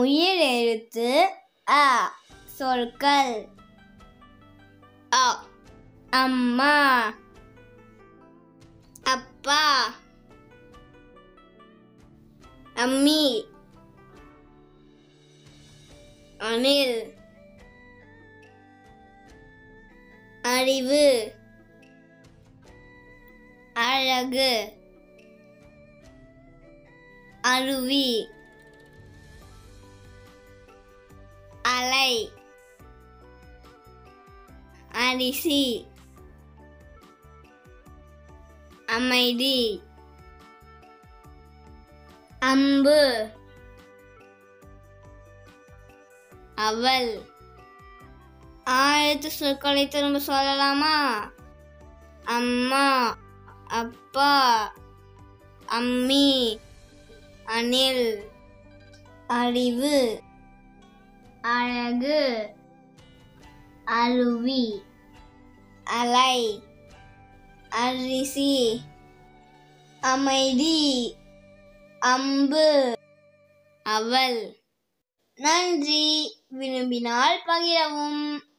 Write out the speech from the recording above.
உயிர் எழுத்து அ சொற்கள் அ அம்மா அப்பா அம்மி அணில் அறிவு அழகு அருவி அலை அரிசி அமைதி அம்பு அவள் ஆயிரத்து சொற்களை திரும்ப சொல்லலாமா அம்மா அப்பா அம்மி அணில் அறிவு அழகு அருவி அலை அரிசி அமைதி அம்பு அவள் நன்றி விரும்பினால் பகிரவும்